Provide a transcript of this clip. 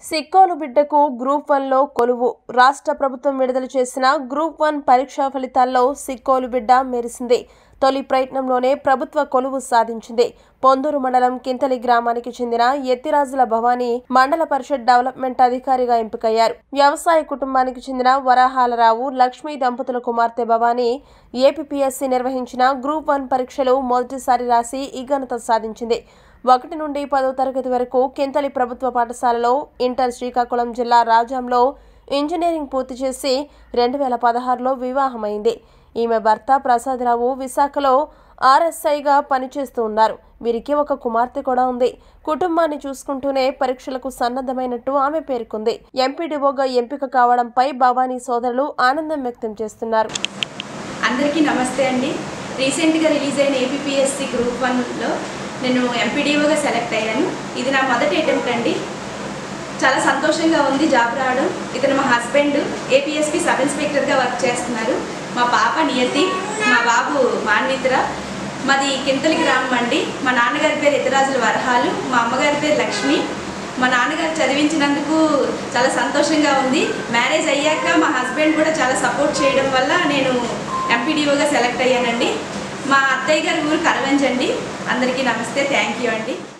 సిక్కోలు బిడ్డకు group one లో కొలువు రాష్ట్ర ప్రభుత్వం విడుదల చేసిన గ్రూప్ వన్ పరీక్షా ఫలితాల్లో సిక్కోలు బిడ్డ మెరిసింది తొలి ప్రయత్నంలోనే ప్రభుత్వ కొలువు సాధించింది పొందూరు మండలం కింతలి గ్రామానికి చెందిన ఎత్తిరాజుల భవానీ మండల పరిషత్ డెవలప్మెంట్ అధికారిగా ఎంపికయ్యారు వ్యవసాయ కుటుంబానికి చెందిన వరాహాలరావు లక్ష్మీ దంపతుల కుమార్తె భవానీ ఏపీఎస్సీ నిర్వహించిన గ్రూప్ వన్ పరీక్షలు మొదటిసారి రాసి ఈ ఘనత సాధించింది ఒకటి నుండి పదో తరగతి వరకు కింతలి ప్రభుత్వ పాఠశాలలో ఇంటర్ శ్రీకాకుళం జిల్లా రాజాంలో ఇంజనీరింగ్ పూర్తి చేసి రెండు వేల పదహారులో వివాహమైంది ఈమె భర్త ప్రసాదరావు విశాఖలో ఆర్ఎస్ఐగా పనిచేస్తూ ఉన్నారు వీరికి ఒక కుమార్తె కూడా ఉంది కుటుంబాన్ని చూసుకుంటూనే పరీక్షలకు సన్నద్ధమైనట్టు ఆమె పేర్కొంది ఎంపీడీఓగా ఎంపిక కావడంపై భవానీ సోదరులు ఆనందం వ్యక్తం చేస్తున్నారు అందరికీ నమస్తే అండి రీసెంట్గా రిలీజ్ అయిన ఏపీఎస్సి గ్రూప్ వన్లో నేను ఎంపీడీఓగా సెలెక్ట్ అయ్యాను ఇది నా మొదటి అటెంప్ట్ అండి చాలా సంతోషంగా ఉంది జాబ్ రావడం ఇతను మా హస్బెండ్ ఏపీఎస్పి సబ్ ఇన్స్పెక్టర్గా వర్క్ చేస్తున్నారు మా పాప నియతి మా బాబు మాన్విత్ర మాది కింతలి గ్రామం అండి మా నాన్నగారి పేరు ఇతరాజుల వరహాలు మా అమ్మగారి పేరు లక్ష్మి మా నాన్నగారు చదివించినందుకు చాలా సంతోషంగా ఉంది మ్యారేజ్ అయ్యాక మా హస్బెండ్ కూడా చాలా సపోర్ట్ చేయడం వల్ల నేను ఎంపీడీఓగా సెలెక్ట్ అయ్యానండి మా అత్తయ్య గారి ఊరు కరవంజండి అందరికీ నమస్తే థ్యాంక్ యూ అండి